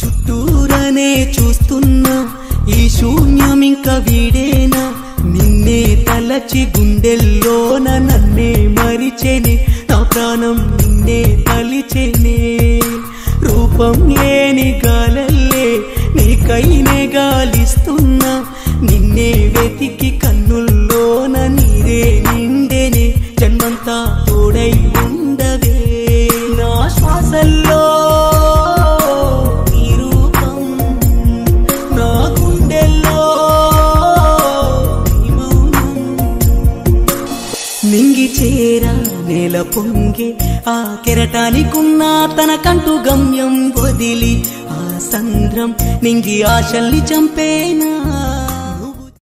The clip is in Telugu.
చుట్టూరనే చూస్తున్నా ఈ శూన్యం ఇంకా వీడేనా నిన్నే తలచి గుండెల్లోన నన్నే మరిచెని నా ప్రాణం నిన్నే తలిచెనే రూపం లేని గాలల్లే నీకైనే గాలిస్తున్నా నిన్నే వెతికి కన్నుల్లోన నీరే నిండెనే జన్మంతా తోడై ఉండవే నా శ్వాసల్లో నీ రూపం నా గుండెల్లో నీ మౌనం నింగి చేరా నేల పొంగే ఆ కెరటానికున్న తనకంటూ గమ్యం వదిలి ఆ సంద్రం నింగి ఆశల్ని చంపేనా